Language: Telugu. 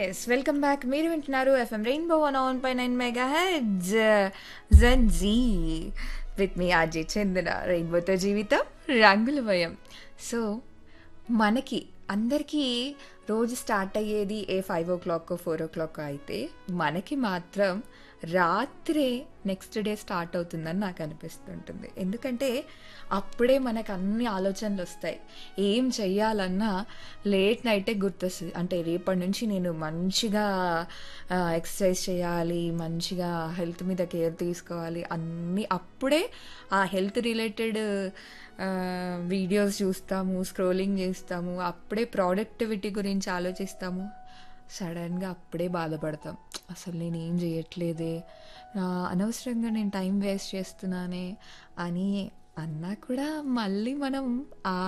ఎస్ వెల్కమ్ బ్యాక్ మీరు వింటున్నారు ఎఫ్ఎం రెయిన్బో వన్ ఆన్ పై nine mega hits gen Z with me RJ Chandana రెయిన్బోతో జీవితం రంగుల భయం సో మనకి అందరికీ రోజు స్టార్ట్ అయ్యేది ఏ five o'clock four o'clock అయితే మనకి మాత్రం రాత్రే నెక్స్ట్ డే స్టార్ట్ అవుతుందని నాకు అనిపిస్తుంటుంది ఎందుకంటే అప్పుడే మనకు అన్ని ఆలోచనలు వస్తాయి ఏం చెయ్యాలన్నా లేట్ నైటే గుర్తొస్తుంది అంటే రేపటి నుంచి నేను మంచిగా ఎక్సర్సైజ్ చేయాలి మంచిగా హెల్త్ మీద కేర్ తీసుకోవాలి అన్నీ అప్పుడే ఆ హెల్త్ రిలేటెడ్ వీడియోస్ చూస్తాము స్క్రోలింగ్ చేస్తాము అప్పుడే ప్రోడక్టివిటీ గురించి ఆలోచిస్తాము సడన్గా అప్పుడే బాధపడతాం అసలు నేను ఏం చేయట్లేదే అనవసరంగా నేను టైం వేస్ట్ చేస్తున్నానే అని అన్నా కూడా మళ్ళీ మనం ఆ